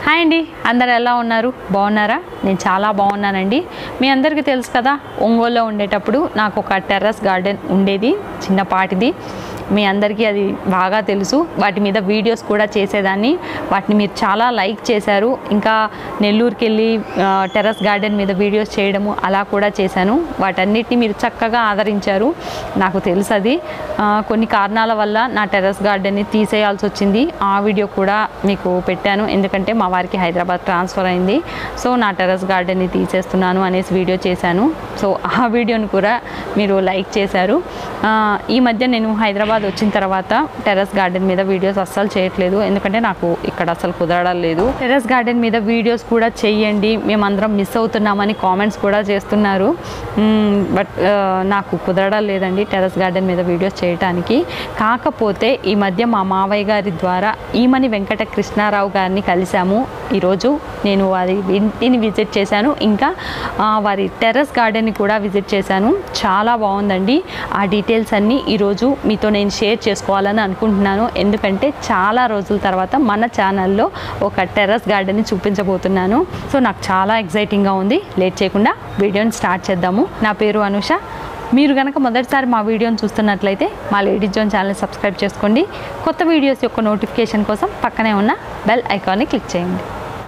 hi అండి అందరు ఎలా ఉన్నారు బాగున్నారా నేను చాలా బాగున్నానండి మీ అందరికీ తెలుసు కదా ఒంగోలులో ఉండేటప్పుడు నాకు ఒక టెర్రస్ గార్డెన్ ఉండేది చిన్నపాటిది మీ అందరికీ అది బాగా తెలుసు వాటి మీద వీడియోస్ కూడా చేసేదాన్ని వాటిని మీరు చాలా లైక్ చేశారు ఇంకా నెల్లూరుకి వెళ్ళి ఆ, టెర్రస్ గార్డెన్ మీద వీడియోస్ చేయడము అలా కూడా చేశాను వాటన్నిటిని మీరు చక్కగా ఆదరించారు నాకు తెలుసు అది ఆ, కొన్ని కారణాల వల్ల నా టెర్రస్ గార్డెన్ని తీసేయాల్సి వచ్చింది ఆ వీడియో కూడా మీకు పెట్టాను ఎందుకంటే మా వారికి హైదరాబాద్ ట్రాన్స్ఫర్ అయింది సో నా టెర్రస్ గార్డెన్ని తీసేస్తున్నాను అనేసి వీడియో చేశాను సో ఆ వీడియోని కూడా మీరు లైక్ చేశారు ఆ, ఈ మధ్య నేను హైదరాబాద్ వచ్చిన తర్వాత టెర్రస్ గార్డెన్ మీద వీడియోస్ అస్సలు చేయట్లేదు ఎందుకంటే నాకు ఇక్కడ అసలు కుదరడం లేదు టెర్రస్ గార్డెన్ మీద వీడియోస్ కూడా చెయ్యండి మేమందరం మిస్ అవుతున్నామని కామెంట్స్ కూడా చేస్తున్నారు బట్ నాకు కుదరడం లేదండి టెర్రస్ గార్డెన్ మీద వీడియోస్ చేయడానికి కాకపోతే ఈ మధ్య మా మావయ్య గారి ద్వారా ఈమని వెంకట కృష్ణారావు గారిని కలిశాము ఈరోజు నేను వారి ఇంటిని విజిట్ చేశాను ఇంకా ఆ, వారి టెర్రస్ గార్డెన్ని కూడా విజిట్ చేశాను చాలా బాగుందండి ఆ డీటెయిల్స్ అన్నీ ఈరోజు మీతో నేను షేర్ చేసుకోవాలని అనుకుంటున్నాను ఎందుకంటే చాలా రోజుల తర్వాత మన ఛానల్లో ఒక టెర్రస్ గార్డెన్ని చూపించబోతున్నాను సో నాకు చాలా ఎగ్జైటింగ్గా ఉంది లేట్ చేయకుండా వీడియోని స్టార్ట్ చేద్దాము నా పేరు అనుష మీరు కనుక మొదటిసారి మా వీడియోని చూస్తున్నట్లయితే మా లేడీస్ జోన్ ఛానల్ని సబ్స్క్రైబ్ చేసుకోండి కొత్త వీడియోస్ యొక్క నోటిఫికేషన్ కోసం పక్కనే ఉన్న బెల్ ఐకాన్ని క్లిక్ చేయండి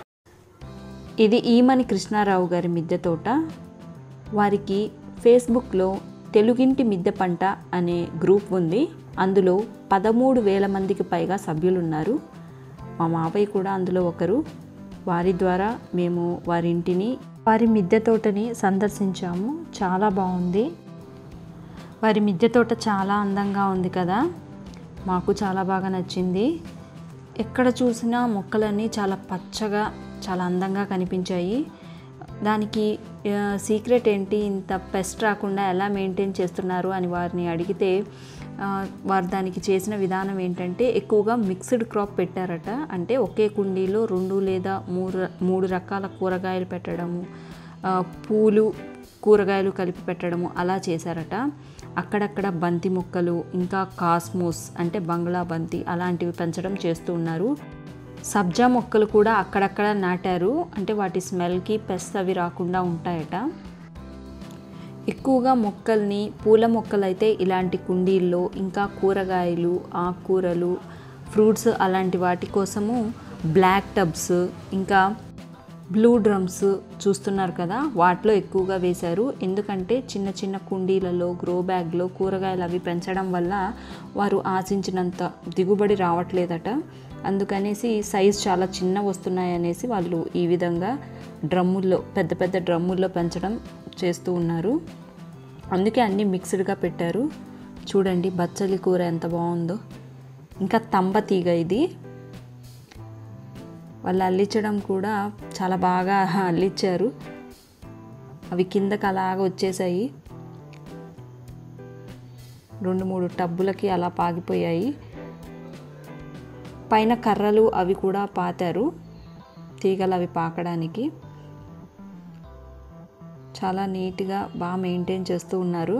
ఇది ఈమని కృష్ణారావు గారి మిద్దె తోట వారికి ఫేస్బుక్లో తెలుగింటి మిద్దె పంట అనే గ్రూప్ ఉంది అందులో పదమూడు వేల మందికి పైగా సభ్యులున్నారు మా మావయ్య కూడా అందులో ఒకరు వారి ద్వారా మేము వారి ఇంటిని వారి మిద్దె తోటని సందర్శించాము చాలా బాగుంది వారి మిద్దె తోట చాలా అందంగా ఉంది కదా మాకు చాలా బాగా నచ్చింది ఎక్కడ చూసినా మొక్కలన్నీ చాలా పచ్చగా చాలా అందంగా కనిపించాయి దానికి ఆ, సీక్రెట్ ఏంటి ఇంత పెస్ట్ రాకుండా ఎలా మెయింటైన్ చేస్తున్నారు అని వారిని అడిగితే ఆ, వారు దానికి చేసిన విధానం ఏంటంటే ఎక్కువగా మిక్స్డ్ క్రాప్ పెట్టారట అంటే ఒకే కుండీలో రెండు లేదా మూడు మూడు రకాల కూరగాయలు పెట్టడము ఆ, పూలు కూరగాయలు కలిపి పెట్టడము అలా చేశారట అక్కడక్కడ బంతి మొక్కలు ఇంకా కాస్మోస్ అంటే బంగ్లా బంతి అలాంటివి పెంచడం చేస్తూ ఉన్నారు సబ్జా మొక్కలు కూడా అక్కడక్కడ నాటారు అంటే వాటి స్మెల్కి పెస్ట్ అవి రాకుండా ఉంటాయట ఎక్కువగా మొక్కల్ని పూల మొక్కలైతే ఇలాంటి కుండీల్లో ఇంకా కూరగాయలు ఆకుకూరలు ఫ్రూట్స్ అలాంటి వాటి కోసము బ్లాక్ టబ్స్ ఇంకా బ్లూ డ్రమ్స్ చూస్తున్నారు కదా వాటిలో ఎక్కువగా వేశారు ఎందుకంటే చిన్న చిన్న కుండీలలో గ్రో బ్యాగ్లో కూరగాయలు అవి పెంచడం వల్ల వారు ఆశించినంత దిగుబడి రావట్లేదట అందుకనేసి సైజ్ చాలా చిన్న వస్తున్నాయి అనేసి వాళ్ళు ఈ విధంగా డ్రమ్ముల్లో పెద్ద పెద్ద డ్రమ్ముల్లో పెంచడం చేస్తూ ఉన్నారు అందుకే అన్నీ మిక్స్డ్గా పెట్టారు చూడండి బచ్చలి కూర ఎంత బాగుందో ఇంకా తంబ తీగ ఇది వాళ్ళు అల్లించడం కూడా చాలా బాగా అల్లించారు అవి కిందకి అలాగ వచ్చేసాయి రెండు మూడు టబ్బులకి అలా పాగిపోయాయి పైన కర్రలు అవి కూడా పాతారు తీగలు అవి పాకడానికి చాలా నీట్గా బాగా మెయింటైన్ చేస్తూ ఉన్నారు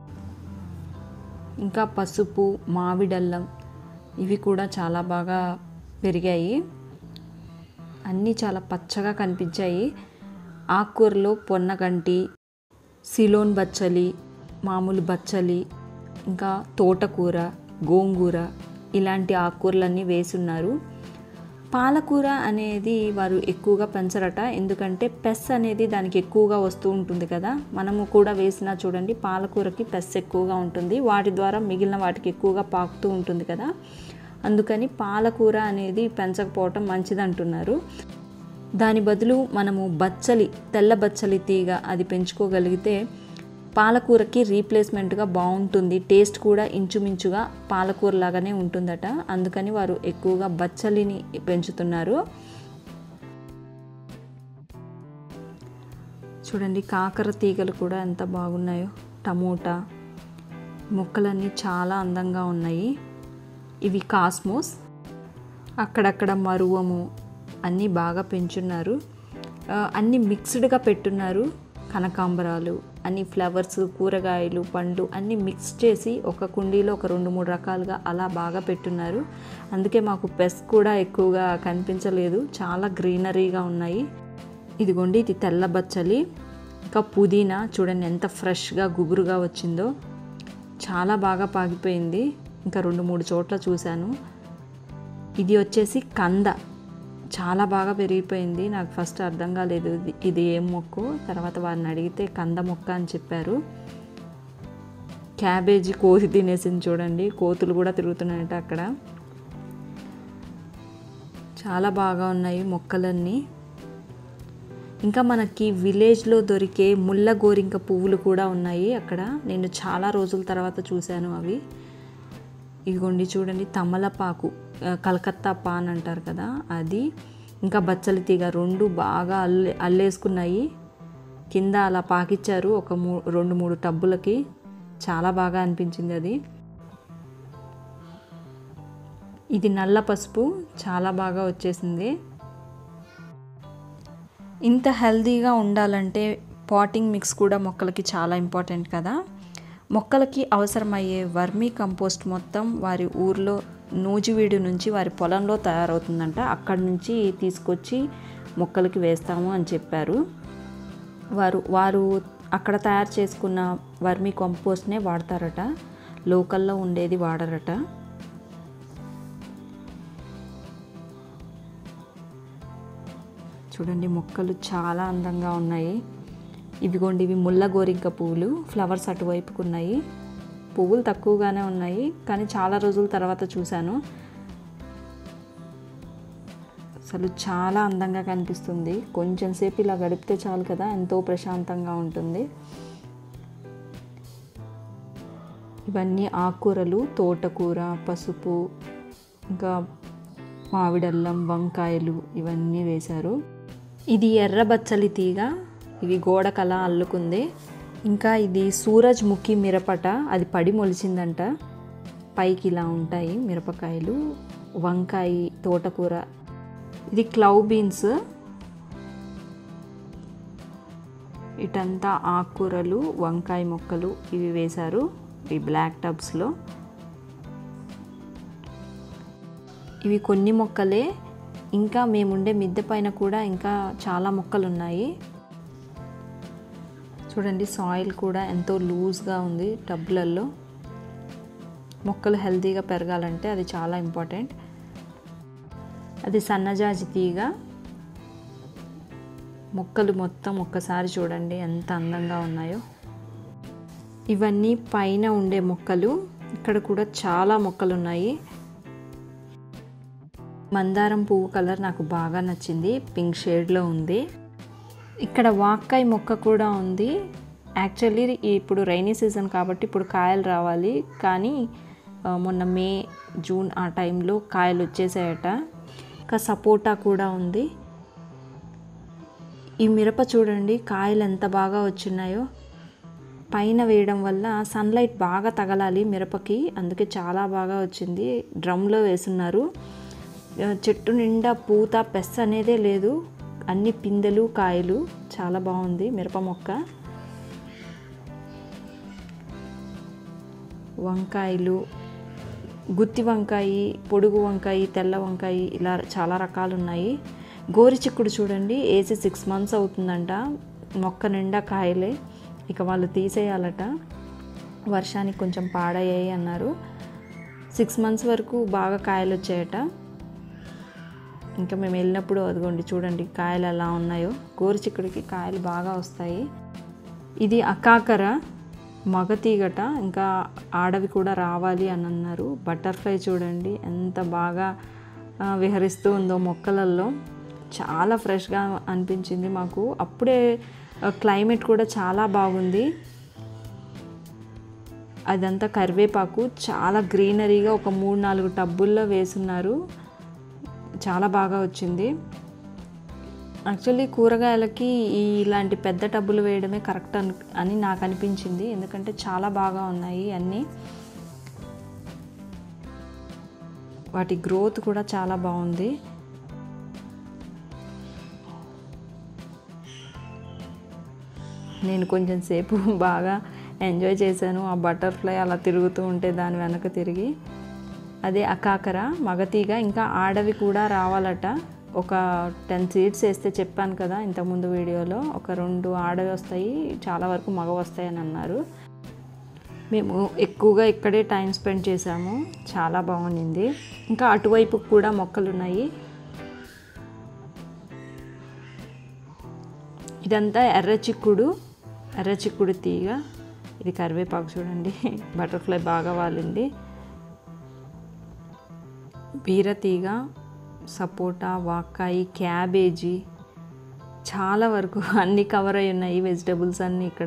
ఇంకా పసుపు మామిడల్లం ఇవి కూడా చాలా బాగా పెరిగాయి అన్నీ చాలా పచ్చగా కనిపించాయి ఆకుకూరలో పొన్నగంటి సిలోన్ బచ్చలి మామూలు బచ్చలి ఇంకా తోటకూర గోంగూర ఇలాంటి ఆకుకూరలన్నీ వేసున్నారు పాలకూర అనేది వారు ఎక్కువగా పెంచరట ఎందుకంటే పెస్ అనేది దానికి ఎక్కువగా వస్తూ ఉంటుంది కదా మనము కూడా వేసినా చూడండి పాలకూరకి పెస్ ఎక్కువగా ఉంటుంది వాటి ద్వారా మిగిలిన వాటికి ఎక్కువగా పాకుతూ ఉంటుంది కదా అందుకని పాలకూర అనేది పెంచకపోవటం మంచిది అంటున్నారు దాని బదులు మనము బచ్చలి తెల్ల బచ్చలి తీగ అది పెంచుకోగలిగితే పాలకూరకి రీప్లేస్మెంట్గా బాగుంటుంది టేస్ట్ కూడా ఇంచుమించుగా పాలకూర లాగానే ఉంటుందట అందుకని వారు ఎక్కువగా బచ్చలిని పెంచుతున్నారు చూడండి కాకర తీగలు కూడా ఎంత బాగున్నాయో టమోటా మొక్కలన్నీ చాలా అందంగా ఉన్నాయి ఇవి కాస్మోస్ అక్కడక్కడ మరువము అన్నీ బాగా పెంచున్నారు ఆ, అన్నీ మిక్స్డ్గా పెట్టున్నారు కనకాంబరాలు అన్ని ఫ్లవర్స్ కూరగాయలు పండ్లు అన్నీ మిక్స్ చేసి ఒక కుండీలో ఒక రెండు మూడు రకాలుగా అలా బాగా పెట్టున్నారు అందుకే మాకు పెస్ కూడా ఎక్కువగా కనిపించలేదు చాలా గ్రీనరీగా ఉన్నాయి ఇదిగోండి ఇది తెల్ల బచ్చలి ఇంకా పుదీనా చూడండి ఎంత ఫ్రెష్గా గుబురుగా వచ్చిందో చాలా బాగా పాగిపోయింది ఇంకా రెండు మూడు చోట్ల చూశాను ఇది వచ్చేసి కంద చాలా బాగా పెరిగిపోయింది నాకు ఫస్ట్ అర్థం కాలేదు ఇది- ఇది ఏం మొక్కు తర్వాత వారిని అడిగితే కంద మొక్క అని చెప్పారు క్యాబేజీ కోసి తినేసింది చూడండి కోతులు కూడా తిరుగుతున్నాయట అక్కడ చాలా బాగా ఉన్నాయి మొక్కలన్నీ ఇంకా మనకి విలేజ్లో దొరికే ముళ్ళ గోరింక పువ్వులు కూడా ఉన్నాయి అక్కడ నేను చాలా రోజుల తర్వాత చూశాను అవి ఇదిగోండి చూడండి తమలపాకు ఆ, కలకత్తా పాన్ అంటారు కదా అది ఇంకా బచ్చలి తీగ రెండు బాగా అల్లే అల్లేసుకున్నాయి కింద అలా పాకిచ్చారు ఒక మూ రెండు మూడు టబ్బులకి చాలా బాగా అనిపించింది అది ఇది నల్ల పసుపు చాలా బాగా వచ్చేసింది ఇంత హెల్తీగా ఉండాలంటే పాటింగ్ మిక్స్ కూడా మొక్కలకి చాలా ఇంపార్టెంట్ కదా మొక్కలకి అవసరమయ్యే వర్మీ కంపోస్ట్ మొత్తం వారి ఊర్లో నూజివీడు నుంచి వారి పొలంలో తయారవుతుందంట అక్కడి నుంచి తీసుకొచ్చి మొక్కలకి వేస్తాము అని చెప్పారు వారు వారు అక్కడ తయారు చేసుకున్న వర్మీ కంపోస్ట్నే వాడతారట లోకల్లో ఉండేది వాడరట చూడండి మొక్కలు చాలా అందంగా ఉన్నాయి ఇవిగోండి ఇవి ముల్ల గోరింక పువ్వులు ఫ్లవర్స్ అటువైపుకు ఉన్నాయి పువ్వులు తక్కువగానే ఉన్నాయి కానీ చాలా రోజుల తర్వాత చూశాను అసలు చాలా అందంగా కనిపిస్తుంది కొంచెం సేపు ఇలా గడిపితే చాలు కదా ఎంతో ప్రశాంతంగా ఉంటుంది ఇవన్నీ ఆకుకూరలు తోటకూర పసుపు ఇంకా మామిడల్లం వంకాయలు ఇవన్నీ వేశారు ఇది ఎర్ర బచ్చలి తీగ ఇది గోడకలా అల్లుకుంది ఇంకా ఇది సూరజ్ముఖి మిరపట అది పడి మొలిచిందంట పైకి ఇలా ఉంటాయి మిరపకాయలు వంకాయ తోటకూర ఇది క్లౌ బీన్స్ ఇటంతా ఆకుకూరలు వంకాయ మొక్కలు ఇవి వేశారు ఈ బ్లాక్ టబ్స్లో ఇవి కొన్ని మొక్కలే ఇంకా మేముండే మిద్దె పైన కూడా ఇంకా చాలా మొక్కలు ఉన్నాయి చూడండి సాయిల్ కూడా ఎంతో లూజ్గా ఉంది టబ్లలో మొక్కలు హెల్తీగా పెరగాలంటే అది చాలా ఇంపార్టెంట్ అది సన్నజాజి తీగ మొక్కలు మొత్తం ఒక్కసారి చూడండి ఎంత అందంగా ఉన్నాయో ఇవన్నీ పైన ఉండే మొక్కలు ఇక్కడ కూడా చాలా మొక్కలు ఉన్నాయి మందారం పువ్వు కలర్ నాకు బాగా నచ్చింది పింక్ షేడ్లో ఉంది ఇక్కడ వాక్కాయ మొక్క కూడా ఉంది యాక్చువల్లీ ఇప్పుడు రైనీ సీజన్ కాబట్టి ఇప్పుడు కాయలు రావాలి కానీ ఆ, మొన్న మే జూన్ ఆ టైంలో కాయలు వచ్చేసాయట ఇంకా సపోటా కూడా ఉంది ఈ మిరప చూడండి కాయలు ఎంత బాగా వచ్చినాయో పైన వేయడం వల్ల సన్లైట్ బాగా తగలాలి మిరపకి అందుకే చాలా బాగా వచ్చింది డ్రమ్లో వేసున్నారు ఆ, చెట్టు నిండా పూత పెస్త అనేదే లేదు అన్ని పిందెలు కాయలు చాలా బాగుంది మిరప మొక్క వంకాయలు గుత్తి వంకాయ పొడుగు వంకాయ తెల్ల వంకాయ ఇలా చాలా రకాలు ఉన్నాయి గోరి చిక్కుడు చూడండి ఏసీ సిక్స్ మంత్స్ అవుతుందంట మొక్క నిండా కాయలే ఇక వాళ్ళు తీసేయాలట వర్షానికి కొంచెం పాడయ్యాయి అన్నారు సిక్స్ మంత్స్ వరకు బాగా కాయలు వచ్చాయట ఇంకా మేము వెళ్ళినప్పుడు అదిగోండి చూడండి కాయలు ఎలా ఉన్నాయో గోరు చిక్కుడికి కాయలు బాగా వస్తాయి ఇది అకాకర మగతీగట ఇంకా ఆడవి కూడా రావాలి అని అన్నారు బటర్ఫ్లై చూడండి ఎంత బాగా ఆ, విహరిస్తూ ఉందో మొక్కలలో చాలా ఫ్రెష్గా అనిపించింది మాకు అప్పుడే క్లైమేట్ కూడా చాలా బాగుంది అదంతా కరివేపాకు చాలా గ్రీనరీగా ఒక మూడు నాలుగు టబ్బుల్లో వేసున్నారు చాలా బాగా వచ్చింది యాక్చువల్లీ కూరగాయలకి ఈ ఇలాంటి పెద్ద టబ్బులు వేయడమే కరెక్ట్ అని అని నాకు అనిపించింది ఎందుకంటే చాలా బాగా ఉన్నాయి అన్నీ వాటి గ్రోత్ కూడా చాలా బాగుంది నేను కొంచెం సేపు బాగా ఎంజాయ్ చేశాను ఆ బటర్ఫ్లై అలా తిరుగుతూ ఉంటే దాని వెనక తిరిగి అదే అకాకర మగతీగ ఇంకా ఆడవి కూడా రావాలట ఒక టెన్ సీడ్స్ వేస్తే చెప్పాను కదా ఇంతకుముందు వీడియోలో ఒక రెండు ఆడవి వస్తాయి చాలా వరకు మగ వస్తాయి అని అన్నారు మేము ఎక్కువగా ఇక్కడే టైం స్పెండ్ చేసాము చాలా బాగుండింది ఇంకా అటువైపు కూడా మొక్కలు ఉన్నాయి ఇదంతా ఎర్ర చిక్కుడు ఎర్ర చిక్కుడు తీగ ఇది కరివేపాకు చూడండి బటర్ఫ్లై బాగా వాలింది బీరతీగ సపోటా వాకాయి క్యాబేజీ చాలా వరకు అన్నీ కవర్ అయి ఉన్నాయి వెజిటబుల్స్ అన్నీ ఇక్కడ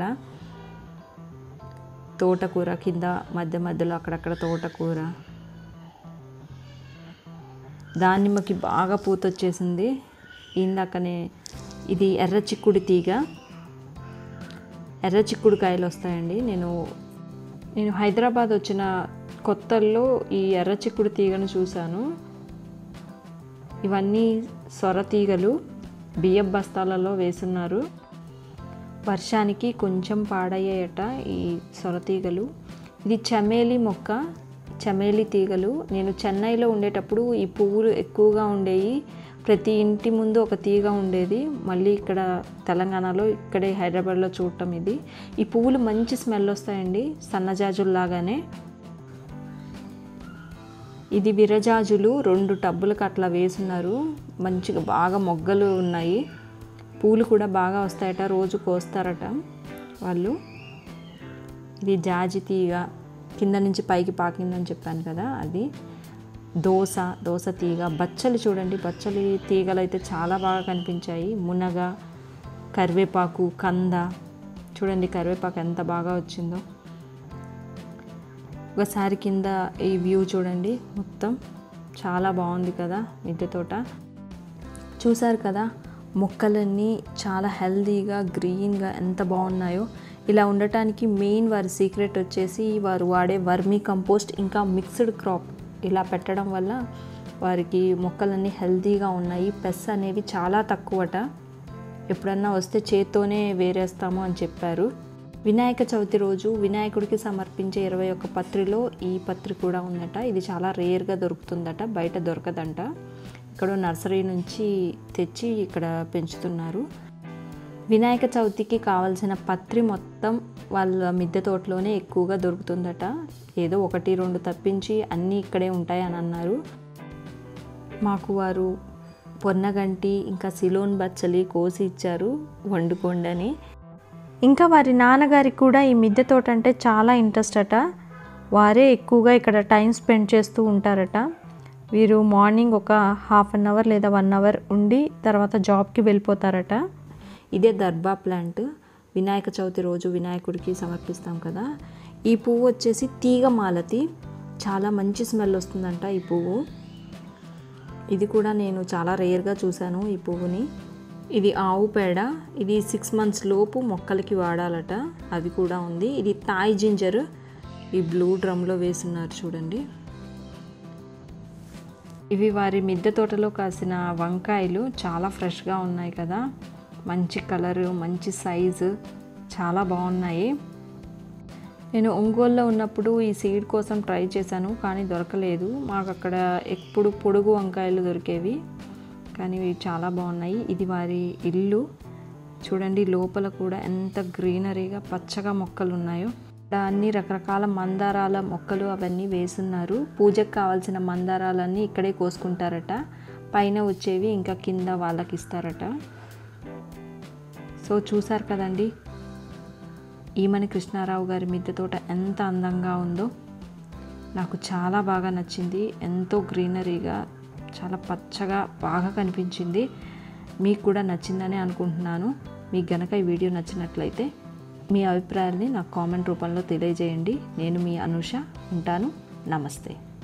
తోటకూర కింద మధ్య మధ్యలో అక్కడక్కడ తోటకూర దానిమ్మకి బాగా పూత వచ్చేసింది ఇందాకనే ఇది ఎర్ర చిక్కుడు తీగ ఎర్ర చిక్కుడు కాయలు వస్తాయండి నేను నేను హైదరాబాద్ వచ్చిన కొత్తల్లో ఈ ఎర్ర చిక్కుడు తీగను చూశాను ఇవన్నీ సొర తీగలు బియ్యం బస్తాలలో వేసున్నారు వర్షానికి కొంచెం పాడయ్యాయట ఈ సొరతీగలు ఇది చమేలి మొక్క చమేలి తీగలు నేను చెన్నైలో ఉండేటప్పుడు ఈ పువ్వులు ఎక్కువగా ఉండేవి ప్రతి ఇంటి ముందు ఒక తీగ ఉండేది మళ్ళీ ఇక్కడ తెలంగాణలో ఇక్కడే హైదరాబాద్లో చూడటం ఇది ఈ పువ్వులు మంచి స్మెల్ వస్తాయండి సన్నజాజుల్లాగానే ఇది విరజాజులు రెండు టబ్బులకు అట్లా వేసున్నారు మంచిగా బాగా మొగ్గలు ఉన్నాయి పూలు కూడా బాగా వస్తాయట రోజు కోస్తారట వాళ్ళు ఇది జాజి తీగ కింద నుంచి పైకి పాకిందని చెప్పాను కదా అది దోస దోస తీగ బచ్చలు చూడండి బచ్చలి తీగలు అయితే చాలా బాగా కనిపించాయి మునగ కరివేపాకు కంద చూడండి కరివేపాకు ఎంత బాగా వచ్చిందో ఒకసారి కింద ఈ వ్యూ చూడండి మొత్తం చాలా బాగుంది కదా మిద్దె తోట చూసారు కదా మొక్కలన్నీ చాలా హెల్దీగా గ్రీన్గా ఎంత బాగున్నాయో ఇలా ఉండటానికి మెయిన్ వారి సీక్రెట్ వచ్చేసి వారు వాడే వర్మీ కంపోస్ట్ ఇంకా మిక్స్డ్ క్రాప్ ఇలా పెట్టడం వల్ల వారికి మొక్కలన్నీ హెల్తీగా ఉన్నాయి పెస్ అనేవి చాలా తక్కువట ఎప్పుడన్నా వస్తే చేత్తోనే వేరేస్తాము అని చెప్పారు వినాయక చవితి రోజు వినాయకుడికి సమర్పించే ఇరవై ఒక్క పత్రిలో ఈ పత్రి కూడా ఉందట ఇది చాలా రేర్గా దొరుకుతుందట బయట దొరకదంట ఇక్కడ నర్సరీ నుంచి తెచ్చి ఇక్కడ పెంచుతున్నారు వినాయక చవితికి కావాల్సిన పత్రి మొత్తం వాళ్ళ మిద్దె తోటలోనే ఎక్కువగా దొరుకుతుందట ఏదో ఒకటి రెండు తప్పించి అన్నీ ఇక్కడే ఉంటాయి అని అన్నారు మాకు వారు పొన్నగంటి ఇంకా సిలోన్ బచ్చలి కోసి ఇచ్చారు వండుకోండి ఇంకా వారి నాన్నగారికి కూడా ఈ మిద్దె తోట అంటే చాలా ఇంట్రెస్ట్ అట వారే ఎక్కువగా ఇక్కడ టైం స్పెండ్ చేస్తూ ఉంటారట వీరు మార్నింగ్ ఒక హాఫ్ అన్ అవర్ లేదా వన్ అవర్ ఉండి తర్వాత జాబ్కి వెళ్ళిపోతారట ఇదే దర్బా ప్లాంట్ వినాయక చవితి రోజు వినాయకుడికి సమర్పిస్తాం కదా ఈ పువ్వు వచ్చేసి తీగ మాలతి చాలా మంచి స్మెల్ వస్తుందంట ఈ పువ్వు ఇది కూడా నేను చాలా రేర్గా చూశాను ఈ పువ్వుని ఇది ఆవు పేడ ఇది సిక్స్ మంత్స్ లోపు మొక్కలకి వాడాలట అది కూడా ఉంది ఇది తాయ్ జింజర్ ఈ బ్లూ డ్రమ్లో వేసున్నారు చూడండి ఇవి వారి మిద్దె తోటలో కాసిన వంకాయలు చాలా ఫ్రెష్గా ఉన్నాయి కదా మంచి కలరు మంచి సైజు చాలా బాగున్నాయి నేను ఒంగోలులో ఉన్నప్పుడు ఈ సీడ్ కోసం ట్రై చేశాను కానీ దొరకలేదు మాకు అక్కడ ఎప్పుడు పొడుగు వంకాయలు దొరికేవి కానీ ఇవి చాలా బాగున్నాయి ఇది వారి ఇల్లు చూడండి లోపల కూడా ఎంత గ్రీనరీగా పచ్చగా మొక్కలు ఉన్నాయో ఇక్కడ అన్ని రకరకాల మందారాల మొక్కలు అవన్నీ వేసున్నారు పూజకు కావాల్సిన మందారాలన్నీ ఇక్కడే కోసుకుంటారట పైన వచ్చేవి ఇంకా కింద వాళ్ళకి ఇస్తారట సో చూసారు కదండి ఈమని కృష్ణారావు గారి మిద్దె తోట ఎంత అందంగా ఉందో నాకు చాలా బాగా నచ్చింది ఎంతో గ్రీనరీగా చాలా పచ్చగా బాగా కనిపించింది మీకు కూడా నచ్చిందని అనుకుంటున్నాను మీకు గనక ఈ వీడియో నచ్చినట్లయితే మీ అభిప్రాయాల్ని నాకు కామెంట్ రూపంలో తెలియజేయండి నేను మీ అనుష ఉంటాను నమస్తే